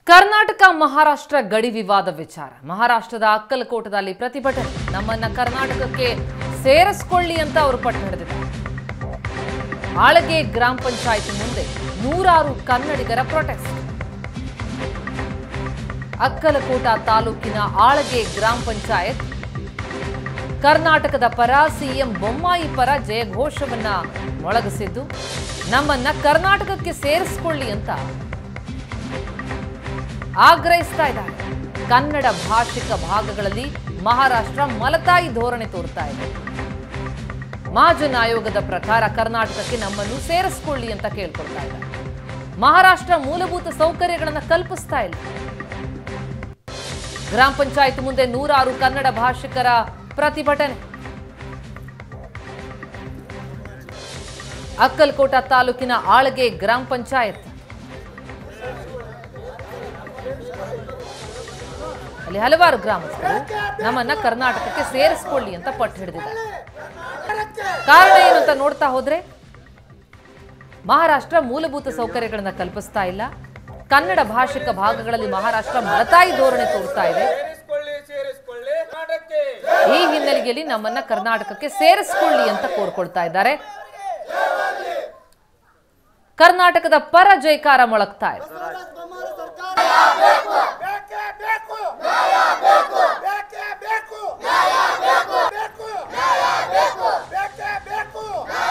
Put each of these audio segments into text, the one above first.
ಕರ್ನಾಟಕ ಮಹಾರಾಷ್ಟ್ರ ಗಡಿ ವಿವಾದ ವಿಚಾರ ಮಹಾರಾಷ್ಟ್ರದ ಅಕ್ಕಲಕೋಟದಲ್ಲಿ ಪ್ರತಿಭಟನೆ ನಮ್ಮನ್ನ ಕರ್ನಾಟಕಕ್ಕೆ ಸೇರಿಸ್ಕೊಳ್ಳಿ ಅಂತ ಅವರು ಪಟ್ಟು ಹಿಡಿದಿದ್ದಾರೆ ಆಳಗೆ ಗ್ರಾಮ ಪಂಚಾಯತ್ ಮುಂದೆ ನೂರಾರು ಕನ್ನಡಿಗರ ಪ್ರೊಟೆಸ್ಟ್ ಅಕ್ಕಲಕೋಟ ತಾಲೂಕಿನ ಆಳಗೆ ಗ್ರಾಮ ಪಂಚಾಯತ್ ಕರ್ನಾಟಕದ ಪರ ಸಿಎಂ ಬೊಮ್ಮಾಯಿ ಪರ ಜಯಘೋಷವನ್ನ ಮೊಳಗಿಸಿದ್ದು ನಮ್ಮನ್ನ ಕರ್ನಾಟಕಕ್ಕೆ ಸೇರಿಸ್ಕೊಳ್ಳಿ ಅಂತ ಆಗ್ರಹಿಸ್ತಾ ಇದ್ದಾರೆ ಕನ್ನಡ ಭಾಷಿಕ ಭಾಗಗಳಲ್ಲಿ ಮಹಾರಾಷ್ಟ್ರ ಮಲತಾಯಿ ಧೋರಣೆ ತೋರ್ತಾ ಇದೆ ಮಹಾಜನ್ ಆಯೋಗದ ಪ್ರಕಾರ ಕರ್ನಾಟಕಕ್ಕೆ ನಮ್ಮನ್ನು ಸೇರಿಸ್ಕೊಳ್ಳಿ ಅಂತ ಕೇಳ್ಕೊಳ್ತಾ ಇದ್ದಾರೆ ಮಹಾರಾಷ್ಟ್ರ ಮೂಲಭೂತ ಸೌಕರ್ಯಗಳನ್ನು ಕಲ್ಪಿಸ್ತಾ ಇಲ್ಲ ಗ್ರಾಮ ಪಂಚಾಯತ್ ಮುಂದೆ ನೂರಾರು ಕನ್ನಡ ಭಾಷಿಕರ ಪ್ರತಿಭಟನೆ ಅಕ್ಕಲ್ಕೋಟ ತಾಲೂಕಿನ ಆಳಗೆ ಗ್ರಾಮ ಪಂಚಾಯತ್ ಅಲ್ಲಿ ಹಲವಾರು ಗ್ರಾಮಸ್ಥರು ನಮ್ಮನ್ನ ಕರ್ನಾಟಕಕ್ಕೆ ಸೇರಿಸ್ಕೊಳ್ಳಿ ಅಂತ ಪಟ್ಟು ಹಿಡಿದಿದ್ದಾರೆ ಕಾರಣ ಏನು ಅಂತ ನೋಡ್ತಾ ಹೋದ್ರೆ ಮಹಾರಾಷ್ಟ್ರ ಮೂಲಭೂತ ಸೌಕರ್ಯಗಳನ್ನ ಕಲ್ಪಿಸ್ತಾ ಇಲ್ಲ ಕನ್ನಡ ಭಾಷಿಕ ಭಾಗಗಳಲ್ಲಿ ಮಹಾರಾಷ್ಟ್ರ ಮಲತಾಯಿ ಧೋರಣೆ ತೋರ್ತಾ ಇದೆ ಸೇರಿಸ್ಕೊಳ್ಳಿ ಸೇರಿಸ್ಕೊಳ್ಳಿ ಕರ್ನಾಟಕಕ್ಕೆ ಈ ಹಿನ್ನೆಲೆಯಲ್ಲಿ ನಮ್ಮನ್ನ ಕರ್ನಾಟಕಕ್ಕೆ ಸೇರಿಸ್ಕೊಳ್ಳಿ ಅಂತ ಕೋರ್ಕೊಳ್ತಾ ಇದ್ದಾರೆ ಕರ್ನಾಟಕದ ಪರ ಜೈಕಾರ ಮೊಳಗ್ತಾ ಇದೆ ಬೇಕೇ ಬೇಕು ಬೇಕೇ ಬೇಕು ಬೇಕು ಬೇಕೇ ಬೇಕು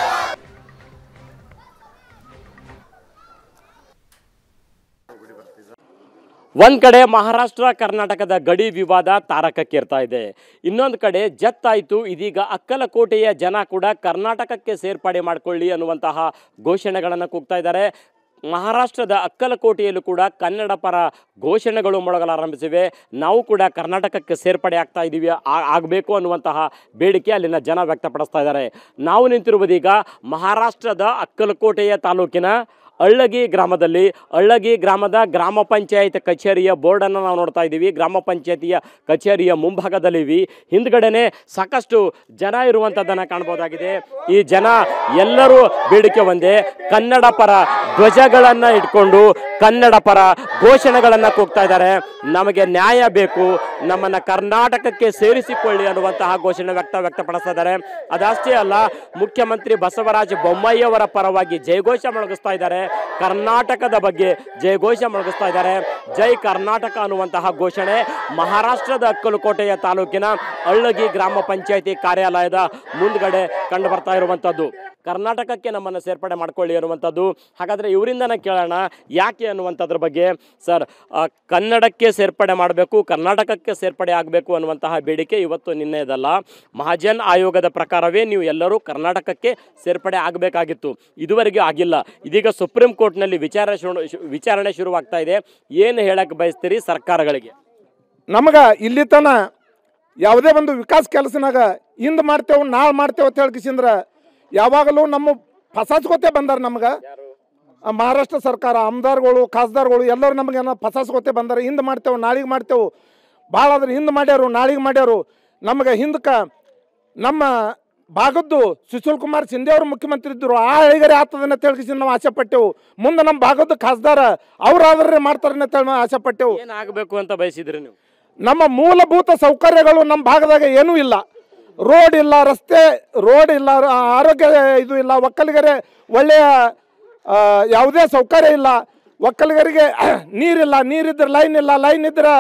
ಒಂದ್ ಕಡೆ ಮಹಾರಾಷ್ಟ್ರ ಕರ್ನಾಟಕದ ಗಡಿ ವಿವಾದ ತಾರಕಕ್ಕೇರ್ತಾ ಇದೆ ಇನ್ನೊಂದು ಕಡೆ ಜತ್ತಾಯಿತು ಇದೀಗ ಅಕ್ಕಲಕೋಟೆಯ ಜನ ಕೂಡ ಕರ್ನಾಟಕಕ್ಕೆ ಸೇರ್ಪಡೆ ಮಾಡಿಕೊಳ್ಳಿ ಅನ್ನುವಂತಹ ಘೋಷಣೆಗಳನ್ನು ಕೂಗ್ತಾ ಇದ್ದಾರೆ ಮಹಾರಾಷ್ಟ್ರದ ಅಕ್ಕಲಕೋಟೆಯಲ್ಲೂ ಕೂಡ ಕನ್ನಡ ಪರ ಘೋಷಣೆಗಳು ಮೊಳಗಲಾರಂಭಿಸಿವೆ ನಾವು ಕೂಡ ಕರ್ನಾಟಕಕ್ಕೆ ಸೇರ್ಪಡೆ ಆಗ್ತಾ ಇದ್ದೀವಿ ಆಗಬೇಕು ಅನ್ನುವಂತಹ ಬೇಡಿಕೆ ಅಲ್ಲಿನ ಜನ ವ್ಯಕ್ತಪಡಿಸ್ತಾ ಇದ್ದಾರೆ ನಾವು ನಿಂತಿರುವುದೀಗ ಮಹಾರಾಷ್ಟ್ರದ ಅಕ್ಕಲಕೋಟೆಯ ತಾಲೂಕಿನ ಅಳ್ಳಗಿ ಗ್ರಾಮದಲ್ಲಿ ಅಳ್ಳಗಿ ಗ್ರಾಮದ ಗ್ರಾಮ ಪಂಚಾಯತ್ ಕಚೇರಿಯ ಬೋರ್ಡನ್ನು ನಾವು ನೋಡ್ತಾ ಇದ್ದೀವಿ ಗ್ರಾಮ ಪಂಚಾಯತಿಯ ಕಚೇರಿಯ ಮುಂಭಾಗದಲ್ಲಿವಿ ಹಿಂದ್ಗಡೆನೆ ಸಾಕಷ್ಟು ಜನ ಇರುವಂಥದ್ದನ್ನು ಕಾಣ್ಬೋದಾಗಿದೆ ಈ ಜನ ಎಲ್ಲರೂ ಬೇಡಿಕೆ ಒಂದೇ ಕನ್ನಡ ಪರ ಧ್ವಜಗಳನ್ನು ಇಟ್ಕೊಂಡು ಕನ್ನಡ ಪರ ಘೋಷಣೆಗಳನ್ನು ಕೂಗ್ತಾ ಇದ್ದಾರೆ ನಮಗೆ ನ್ಯಾಯ ಬೇಕು ನಮ್ಮನ್ನು ಕರ್ನಾಟಕಕ್ಕೆ ಸೇರಿಸಿಕೊಳ್ಳಿ ಅನ್ನುವಂತಹ ಘೋಷಣೆ ವ್ಯಕ್ತ ವ್ಯಕ್ತಪಡಿಸ್ತಾ ಇದ್ದಾರೆ ಅದಷ್ಟೇ ಅಲ್ಲ ಮುಖ್ಯಮಂತ್ರಿ ಬಸವರಾಜ ಬೊಮ್ಮಾಯಿ ಅವರ ಪರವಾಗಿ ಜಯಘೋಷ ಮೊಳಗಿಸ್ತಾ ಇದ್ದಾರೆ ಕರ್ನಾಟಕದ ಬಗ್ಗೆ ಜಯಘೋಷ ಮೊಳಗಿಸ್ತಾ ಇದ್ದಾರೆ ಜೈ ಕರ್ನಾಟಕ ಅನ್ನುವಂತಹ ಘೋಷಣೆ ಮಹಾರಾಷ್ಟ್ರದ ಅಕ್ಕಲಕೋಟೆಯ ತಾಲೂಕಿನ ಅಳ್ಳಗಿ ಗ್ರಾಮ ಪಂಚಾಯತಿ ಕಾರ್ಯಾಲಯದ ಮುಂದ್ಗಡೆ ಕಂಡು ಬರ್ತಾ ಇರುವಂಥದ್ದು ಕರ್ನಾಟಕಕ್ಕೆ ನಮ್ಮನ್ನು ಸೇರ್ಪಡೆ ಮಾಡ್ಕೊಳ್ಳಿ ಅನ್ನುವಂಥದ್ದು ಹಾಗಾದರೆ ಇವರಿಂದನೇ ಕೇಳೋಣ ಯಾಕೆ ಅನ್ನುವಂಥದ್ರ ಬಗ್ಗೆ ಸರ್ ಆ, ಕನ್ನಡಕ್ಕೆ ಸೇರ್ಪಡೆ ಮಾಡಬೇಕು ಕರ್ನಾಟಕಕ್ಕೆ ಸೇರ್ಪಡೆ ಆಗಬೇಕು ಅನ್ನುವಂತಹ ಬೇಡಿಕೆ ಇವತ್ತು ನಿನ್ನೆದಲ್ಲ ಮಹಾಜನ್ ಆಯೋಗದ ಪ್ರಕಾರವೇ ನೀವು ಎಲ್ಲರೂ ಕರ್ನಾಟಕಕ್ಕೆ ಸೇರ್ಪಡೆ ಆಗಬೇಕಾಗಿತ್ತು ಇದುವರೆಗೂ ಆಗಿಲ್ಲ ಇದೀಗ ಸುಪ್ರೀಂ ಕೋರ್ಟ್ನಲ್ಲಿ ವಿಚಾರ ಶುರು ವಿಚಾರಣೆ ಶುರುವಾಗ್ತಾ ಇದೆ ಏನು ಹೇಳಕ್ಕೆ ಬಯಸ್ತೀರಿ ಸರ್ಕಾರಗಳಿಗೆ ನಮಗೆ ಇಲ್ಲಿ ತನ ಯಾವುದೇ ಒಂದು ವಿಕಾಸ ಕೆಲಸನಾಗ ಇಂದು ಮಾಡ್ತೇವೆ ನಾಳೆ ಮಾಡ್ತೇವೆ ಅಂತ ಹೇಳ್ಕಿಸಿಂದ್ರ ಯಾವಾಗಲೂ ನಮ್ಮ ಫಸಾಸ್ಕೋತೆ ಬಂದಾರ ನಮ್ಗೆ ಆ ಮಹಾರಾಷ್ಟ್ರ ಸರ್ಕಾರ ಆಮದಾರ್ಗಳು ಖಾಸದಾರ್ಗಳು ಎಲ್ಲರೂ ನಮಗೆ ಫಸಾಸ್ಕೋತೆ ಬಂದಾರ ಹಿಂದೆ ಮಾಡ್ತೇವೆ ನಾಳೆಗೆ ಮಾಡ್ತೇವೆ ಭಾಳ ಆದ್ರೆ ಹಿಂದೆ ಮಾಡ್ಯಾರು ನಾಳೆಗೆ ಮಾಡ್ಯಾರು ನಮಗೆ ಹಿಂದಕ್ಕೆ ನಮ್ಮ ಭಾಗದ್ದು ಸುಶೀಲ್ ಕುಮಾರ್ ಶಿಂದೆ ಅವರು ಮುಖ್ಯಮಂತ್ರಿ ಇದ್ದರು ಆ ಹಳಿಗರೆ ಆಗ್ತದನ್ನ ತಿಳ್ಕಿಸಿ ನಾವು ಆಸೆ ಪಟ್ಟೆವು ಮುಂದೆ ನಮ್ಮ ಭಾಗದ್ದು ಖಾಸದಾರ ಅವ್ರಾದ್ರೆ ಮಾಡ್ತಾರನ್ನ ತಿಳಿ ನಾವು ಆಸೆ ಪಟ್ಟೆವು ಏನು ಆಗಬೇಕು ಅಂತ ಬಯಸಿದ್ರಿ ನೀವು ನಮ್ಮ ಮೂಲಭೂತ ಸೌಕರ್ಯಗಳು ನಮ್ಮ ಭಾಗದಾಗ ಏನೂ ಇಲ್ಲ ರೋಡ್ ಇಲ್ಲ ರಸ್ತೆ ರೋಡ್ ಇಲ್ಲ ಆ- ಆರೋಗ್ಯ ಇದು ಇಲ್ಲ ಒಕ್ಕಲಿಗರೆ ಒಳ್ಳೆಯ ಆ, ಯಾವುದೇ ಸೌಕರ್ಯ ಇಲ್ಲ ಒಕ್ಕಲಿಗರಿಗೆ ನೀರಿಲ್ಲ ನೀರಿದ್ರೆ ಲೈನ್ ಇಲ್ಲ ಲೈನ್ ಇದ್ರೆ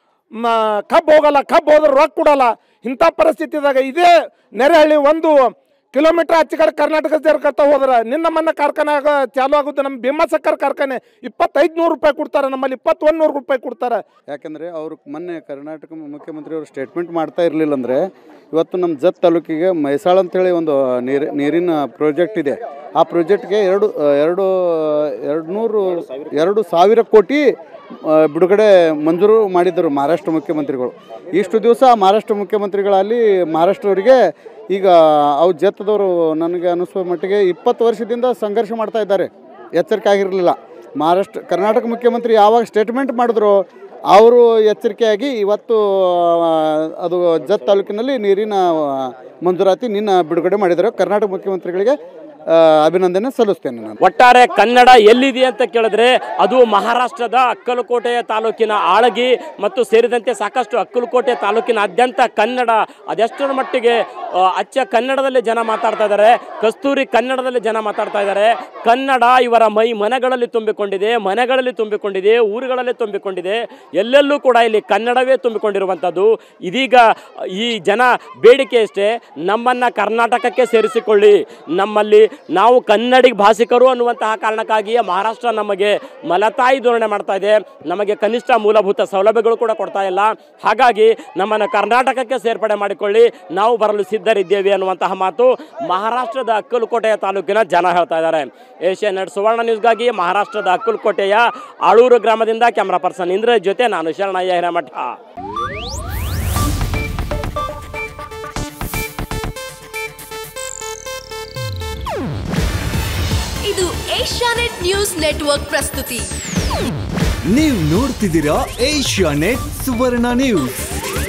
ಮ, ಕಬ್ಬು ಹೋಗಲ್ಲ ಕಬ್ಬು ಹೋದ್ರೆ ರೊಕ್ಕ ಕೊಡಲ್ಲ ಇಂಥ ಪರಿಸ್ಥಿತಿದಾಗ ಇದೇ ನೆರೆಹಳ್ಳಿ ಒಂದು ಕಿಲೋಮೀಟರ್ ಆಚೆ ಕಡೆ ಕರ್ನಾಟಕ ಸೇರ್ಕೊಳ್ತಾ ಹೋದ್ರೆ ನಿನ್ನ ಮನ್ನ ಕಾರ್ಖಾನೆ ಆಗ ಚಾಲು ಆಗುತ್ತೆ ನಮ್ಮ ಭೀಮಾ ಸಕ್ಕರ್ ಕಾರ್ಖಾನೆ ಇಪ್ಪತ್ತೈದು ನೂರು ರೂಪಾಯಿ ಕೊಡ್ತಾರೆ ನಮ್ಮಲ್ಲಿ ಇಪ್ಪತ್ತೊಂದು ನೂರು ರೂಪಾಯಿ ಕೊಡ್ತಾರೆ ಯಾಕಂದರೆ ಅವರು ಮೊನ್ನೆ ಕರ್ನಾಟಕ ಮುಖ್ಯಮಂತ್ರಿ ಅವರು ಸ್ಟೇಟ್ಮೆಂಟ್ ಮಾಡ್ತಾ ಇರಲಿಲ್ಲ ಅಂದರೆ ಇವತ್ತು ನಮ್ಮ ಜತ್ ತಾಲೂಕಿಗೆ ಮೈಸಾಳ ಅಂತೇಳಿ ಒಂದು ನೀರು ನೀರಿನ ಪ್ರಾಜೆಕ್ಟ್ ಇದೆ ಆ ಪ್ರಾಜೆಕ್ಟ್ಗೆ ಎರಡು ಆ, ಎರಡು ಎರಡು ನೂರು ಎರಡು ಸಾವಿರ ಕೋಟಿ ಆ, ಬಿಡುಗಡೆ ಮಂಜೂರು ಮಾಡಿದ್ದರು ಮಹಾರಾಷ್ಟ್ರ ಮುಖ್ಯಮಂತ್ರಿಗಳು ಇಷ್ಟು ದಿವಸ ಮಹಾರಾಷ್ಟ್ರ ಮುಖ್ಯಮಂತ್ರಿಗಳಲ್ಲಿ ಮಹಾರಾಷ್ಟ್ರವರಿಗೆ ಈಗ ಅವು ಜತ್ತದವರು ನನಗೆ ಅನ್ನಿಸುವ ಮಟ್ಟಿಗೆ ಇಪ್ಪತ್ತು ವರ್ಷದಿಂದ ಸಂಘರ್ಷ ಮಾಡ್ತಾ ಇದ್ದಾರೆ ಎಚ್ಚರಿಕೆ ಆಗಿರಲಿಲ್ಲ ಮಹಾರಾಷ್ಟ್ರ ಕರ್ನಾಟಕ ಮುಖ್ಯಮಂತ್ರಿ ಯಾವಾಗ ಸ್ಟೇಟ್ಮೆಂಟ್ ಮಾಡಿದ್ರು ಅವರು ಎಚ್ಚರಿಕೆಯಾಗಿ ಇವತ್ತು ಆ, ಅದು ಜತ್ ತಾಲೂಕಿನಲ್ಲಿ ನೀರಿನ ಆ, ಮಂಜೂರಾತಿ ನಿನ್ನ ಬಿಡುಗಡೆ ಮಾಡಿದ್ದಾರೆ ಕರ್ನಾಟಕ ಮುಖ್ಯಮಂತ್ರಿಗಳಿಗೆ ಆ, ಅಭಿನಂದನೆ ಸಲ್ಲಿಸ್ತೇನೆ ನಾನು ಒಟ್ಟಾರೆ ಕನ್ನಡ ಎಲ್ಲಿದೆ ಅಂತ ಕೇಳಿದ್ರೆ ಅದು ಮಹಾರಾಷ್ಟ್ರದ ಅಕ್ಕಲಕೋಟೆಯ ತಾಲೂಕಿನ ಆಳಗಿ ಮತ್ತು ಸೇರಿದಂತೆ ಸಾಕಷ್ಟು ಅಕ್ಕಲಕೋಟೆ ತಾಲೂಕಿನಾದ್ಯಂತ ಕನ್ನಡ ಅದೆಷ್ಟರ ಮಟ್ಟಿಗೆ ಆ, ಅಚ್ಚ ಕನ್ನಡದಲ್ಲಿ ಜನ ಮಾತಾಡ್ತಾ ಇದ್ದಾರೆ ಕಸ್ತೂರಿ ಕನ್ನಡದಲ್ಲಿ ಜನ ಮಾತಾಡ್ತಾ ಇದ್ದಾರೆ ಕನ್ನಡ ಇವರ ಮೈ ಮನೆಗಳಲ್ಲಿ ತುಂಬಿಕೊಂಡಿದೆ ಮನೆಗಳಲ್ಲಿ ತುಂಬಿಕೊಂಡಿದೆ ಊರುಗಳಲ್ಲಿ ತುಂಬಿಕೊಂಡಿದೆ ಎಲ್ಲೆಲ್ಲೂ ಕೂಡ ಇಲ್ಲಿ ಕನ್ನಡವೇ ತುಂಬಿಕೊಂಡಿರುವಂಥದ್ದು ಇದೀಗ ಈ ಜನ ಬೇಡಿಕೆ ಅಷ್ಟೇ ನಮ್ಮನ್ನ ಕರ್ನಾಟಕಕ್ಕೆ ಸೇರಿಸಿಕೊಳ್ಳಿ ನಮ್ಮಲ್ಲಿ ನಾವು ಕನ್ನಡಿ ಭಾಷಿಕರು ಅನ್ನುವಂತಹ ಕಾರಣಕ್ಕಾಗಿಯೇ ಮಹಾರಾಷ್ಟ್ರ ನಮಗೆ ಮಲತಾಯಿ ಧೋರಣೆ ಮಾಡ್ತಾ ಇದೆ ನಮಗೆ ಕನಿಷ್ಠ ಮೂಲಭೂತ ಸೌಲಭ್ಯಗಳು ಕೂಡ ಕೊಡ್ತಾ ಇಲ್ಲ ಹಾಗಾಗಿ ನಮ್ಮನ್ನು ಕರ್ನಾಟಕಕ್ಕೆ ಸೇರ್ಪಡೆ ಮಾಡಿಕೊಳ್ಳಿ ನಾವು ಬರಲು ಸಿದ್ಧರಿದ್ದೇವೆ ಅನ್ನುವಂತಹ ಮಾತು ಮಹಾರಾಷ್ಟ್ರದ ಅಕ್ಕಲಕೋಟೆಯ ತಾಲೂಕಿನ ಜನ ಹೇಳ್ತಾ ಇದ್ದಾರೆ ಏಷ್ಯಾ ನೆಟ್ ಸುವರ್ಣ ನ್ಯೂಸ್ಗಾಗಿ ಮಹಾರಾಷ್ಟ್ರದ ಅಕ್ಕಲಕೋಟೆಯ ಆಳೂರು ಗ್ರಾಮದಿಂದ ಕ್ಯಾಮ್ರಾ ಪರ್ಸನ್ ಇಂದ್ರ ಜೊತೆ ನಾನು ಶರಣಯ್ಯ ಹಿರೇಮಠ ಇದು ಏಷ್ಯಾನೆಟ್ ನ್ಯೂಸ್ ನೆಟ್ವರ್ಕ್ ಪ್ರಸ್ತುತಿ ನೀವು ನೋಡ್ತಿದ್ದೀರಾ ಏಷ್ಯಾ ನೆಟ್ ಸುವರ್ಣ ನ್ಯೂಸ್